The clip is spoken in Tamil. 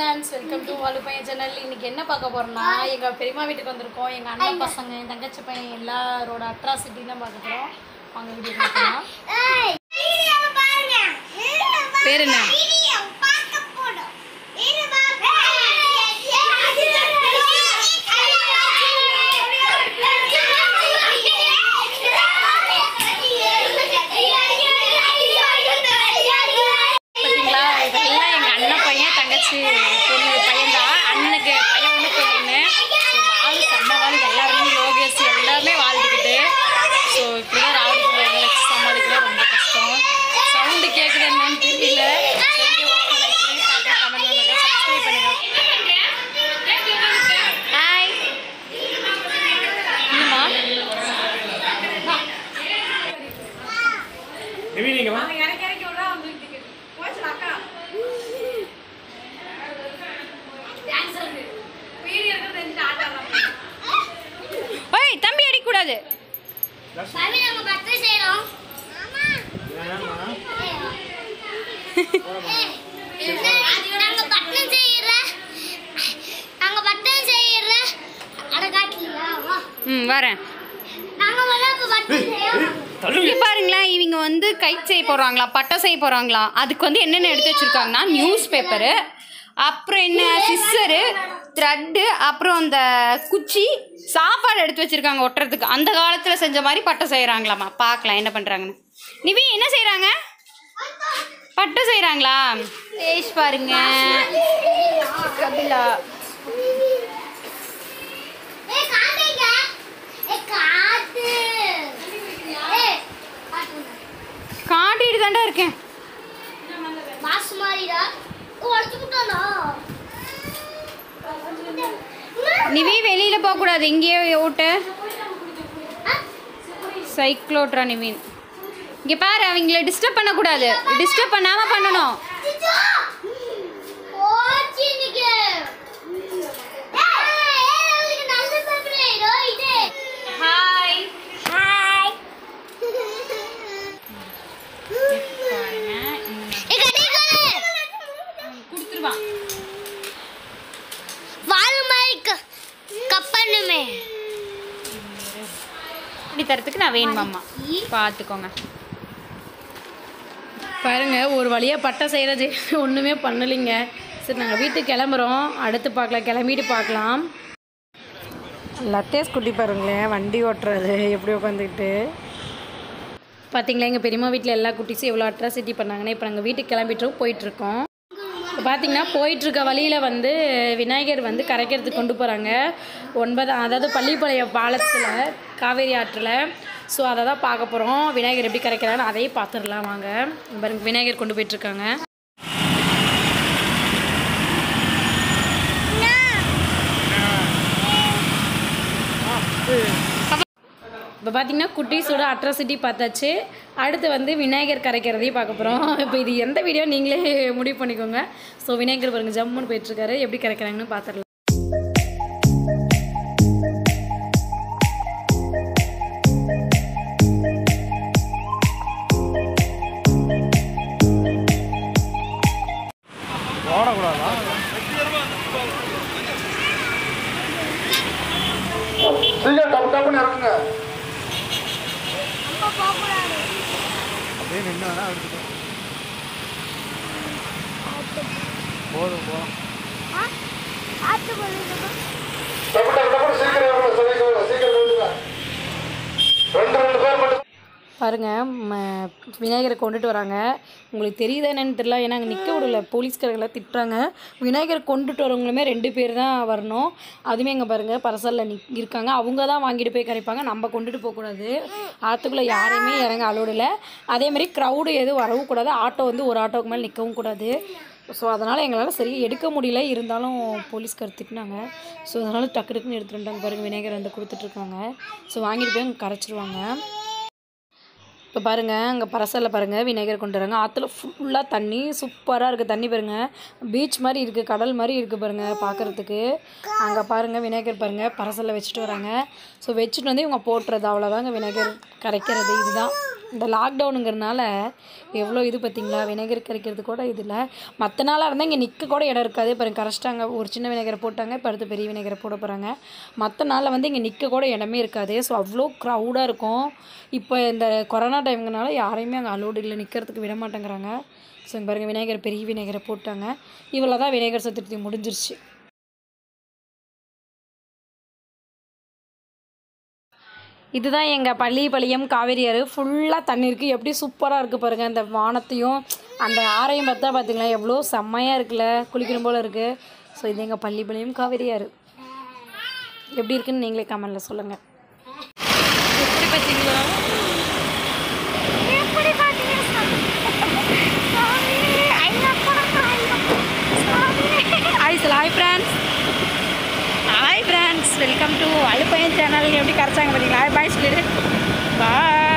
ஃப்ரெண்ட்ஸ் வெல்கம் டு வாலு பையன் சேனல் இன்னைக்கு என்ன பார்க்க போறோம்னா எங்க பெரியம்மா வீட்டுக்கு வந்திருக்கோம் எங்க அண்ணன் பசங்க என் தங்கச்சி பையன் எல்லாரோட அட்ராசிட்டி தான் பார்க்க போறோம் வாங்க வீடியோ பார்க்கலாம் பேர் என்ன பார்த்தீங்களா இதெல்லாம் எங்க அண்ணன் பையன் தங்கச்சி பொண்ணு பையன் தான் அண்ணனுக்கு பையன் ஒன்று பொண்ணு வாழ் செம்ம வாழ் எல்லாருமே யோகேஷ் எல்லாமே வாழ்ந்துக்கிட்டு ஸோ இப்படி தான் ராவடி பிள்ளைங்களை வச்சு சமாளிக்கிறது ரொம்ப கஷ்டம் சவுண்டு கேட்குது என்னன்னு தெரியல கமெண்ட் பண்ணுங்க சப்ஸ்கிரைப் பண்ணுங்க ஹாய் என்னம்மா நிவி நீங்க வா ஓய் தம்பி அடிக்கக்கூடாது வேணாமா நாங்க பட்டம் செய்யற நாங்க பட்டம் செய்யற அட காட்டலையா வா ம் வரேன் நாங்க வந்து இப்ப பட்டம் செய்யறோம் இங்க பாருங்களேன் இவங்க வந்து கை செய்ய போறாங்களா பட்டை செய்ய போறாங்களா அதுக்கு வந்து என்னென்ன எடுத்து வச்சிருக்காங்கன்னா நியூஸ் பேப்பரு அப்புறம் என்ன சிஸ்ஸரு த்ரெட்டு அப்புறம் அந்த குச்சி சாப்பாடு எடுத்து வச்சிருக்காங்க ஒட்டுறதுக்கு அந்த காலத்துல செஞ்ச மாதிரி பட்டை செய்யறாங்களாமா பார்க்கலாம் என்ன பண்றாங்கன்னு நிவி என்ன செய்றாங்க பட்டை செய்றாங்களா பேஸ் பாருங்க கபிலா ஏய் காட்டுங்க ஏய் காட்டு ஏய் காட்டு காட்டிட்டு தாண்டா இருக்கேன் மாசு மாறிடா உடச்சு விட்டானா நிவி வெளியில போக கூடாது இங்கேயே ஓட்டு சைக்ளோட்ரா நிவின் இங்க பாரு அவங்கள டிஸ்டர்ப் பண்ணக்கூடாது டிஸ்டர்ப் பண்ணாம பண்ணணும் போச்சு இன்னைக்கு ஏய் ஏய் நல்ல பேப்பர் இதோ இது ஹாய் ஹாய் பாருங்க ஏய் கடிகால கொடுத்துருவான் வால் மாதிரி க- கப்பனுமே இப்படி தரத்துக்கு நான் வேணுமாம்மா பார்த்துக்கோங்க பாருங்க ஒரு வழியாக பட்டை செய்கிறது ஒன்றுமே பண்ணலைங்க சரி நாங்கள் வீட்டுக்கு கிளம்புறோம் அடுத்து பார்க்கலாம் கிளம்பிட்டு பார்க்கலாம் லத்தேஸ் குட்டி பாருங்களேன் வண்டி ஓட்டுறது எப்படி உட்காந்துக்கிட்டு பார்த்தீங்களா எங்கள் பெரியம்மா வீட்டில் எல்லா குட்டிஸும் எவ்வளோ அட்ராசிட்டி பண்ணாங்கன்னா இப்போ நாங்கள் வீட்டுக்கு கிளம்பிட்டோம் போயிட்டுருக்கோம் இப்போ பார்த்தீங்கன்னா போயிட்டுருக்க வழியில் வந்து விநாயகர் வந்து கரைக்கிறதுக்கு கொண்டு போகிறாங்க ஒன்பதாம் அதாவது பள்ளிப்பாளையம் பாலத்தில் காவேரி ஆற்றில் ஸோ அதை தான் பார்க்க போகிறோம் விநாயகர் எப்படி கரைக்கிறான்னு அதையும் பார்த்துடலாம் வாங்க இங்க பாருங்க விநாயகர் கொண்டு போயிட்டுருக்காங்க இப்போ பார்த்தீங்கன்னா குட்டீஸோட அட்ராசிட்டி பார்த்தாச்சு அடுத்து வந்து விநாயகர் கரைக்கிறதையும் பார்க்க போகிறோம் இப்போ இது எந்த வீடியோ நீங்களே முடிவு பண்ணிக்கோங்க ஸோ விநாயகர் பாருங்க ஜம்முன்னு போயிட்டுருக்காரு எப்படி கரைக்கிறாங்கன்னு பார்த்துடலாம் ஓடக்கூடாதா சீக்கிரம் டப்பு டப்புன்னு இறங்குங்க அப்படியே நின்று வேணா எடுத்துக்கோ போதும் போதும் டப்பு டப்பு டப்புன்னு சீக்கிரம் இறங்குங்க சீக்கிரம் சீக்கிரம் இறங்குங்க ரெண்டு ரெண்டு பேர் மட்டும் பாருங்க ம, விநாயகரை கொண்டுட்டு வராங்க உங்களுக்கு தெரியுதா என்னன்னு தெரியல ஏன்னா அங்கே நிற்க விடல போலீஸ்காரங்களாம் திட்டுறாங்க விநாயகரை கொண்டுட்டு வரவங்களுமே ரெண்டு பேர் தான் வரணும் அதுவுமே இங்கே பாருங்கள் பரசலில் நி இருக்காங்க அவங்க தான் வாங்கிட்டு போய் கரைப்பாங்க நம்ம கொண்டுட்டு போகக்கூடாது ஆற்றுக்குள்ளே யாரையுமே இறங்க அலோடில் அதேமாதிரி க்ரௌடு எதுவும் வரவும் கூடாது ஆட்டோ வந்து ஒரு ஆட்டோவுக்கு மேலே நிற்கவும் கூடாது ஸோ அதனால் எங்களால் சரியாக எடுக்க முடியல இருந்தாலும் போலீஸ்கார் திட்டினாங்க ஸோ அதனால் டக்கு டக்குன்னு எடுத்துட்டு வந்துட்டாங்க பாருங்கள் விநாயகர் வந்து கொடுத்துட்ருக்காங்க ஸோ வாங்கிட்டு போய் அங்கே கரைச்சிருவாங்க இப்போ பாருங்கள் அங்கே பரசலில் பாருங்கள் விநாயகர் கொண்டு வராங்க ஆற்றுல ஃபுல்லாக தண்ணி சூப்பராக இருக்குது தண்ணி பாருங்கள் பீச் மாதிரி இருக்குது கடல் மாதிரி இருக்குது பாருங்கள் பார்க்குறதுக்கு அங்கே பாருங்கள் விநாயகர் பாருங்கள் பரசலில் வச்சுட்டு வராங்க ஸோ வச்சுட்டு வந்து இவங்க போட்டுறது அவ்வளோதாங்க விநாயகர் கரைக்கிறது இதுதான் இந்த லாக்டவுனுங்கிறனால எவ்வளோ இது பார்த்தீங்களா வினைகர் கரைக்கிறது கூட இது இல்லை மற்ற நாளாக இருந்தால் இங்கே நிற்க கூட இடம் இருக்காது இப்போ கரைச்சிட்டாங்க ஒரு சின்ன வினைகரை போட்டாங்க இப்போ அடுத்து பெரிய வினைகரை போட போகிறாங்க மற்ற நாளில் வந்து இங்கே நிற்க கூட இடமே இருக்காது ஸோ அவ்வளோ க்ரௌடாக இருக்கும் இப்போ இந்த கொரோனா டைம்ங்கனால யாரையுமே அங்கே அலோடு இல்லை நிற்கிறதுக்கு விட மாட்டேங்கிறாங்க ஸோ இங்கே பாருங்கள் விநாயகர் பெரிய விநாயகரை போட்டாங்க இவ்வளோ தான் விநாயகர் சதுர்த்தி முடிஞ்சிருச்சு இதுதான் எங்கள் பள்ளிப்பாளையம் காவேரி ஆறு ஃபுல்லாக தண்ணி இருக்குது எப்படி சூப்பராக இருக்குது பாருங்கள் இந்த வானத்தையும் அந்த ஆறையும் பார்த்தா பார்த்தீங்களா எவ்வளோ செம்மையாக இருக்குல்ல குளிக்கணும் போல் இருக்குது ஸோ இது எங்கள் பள்ளிப்பாளையம் காவேரி ஆறு எப்படி இருக்குன்னு நீங்களே கமெண்டில் சொல்லுங்கள் எப்படி பார்த்தீங்களா எப்படி பார்த்தீங்க சாமி ஐயா கூட சாமி hi sir hi friends hi friends welcome to அழுப்பையன் சேனல் எப்படி கரைச்சாங்க பார்த்தீங்களா பாய் சொல்லிடு பாய்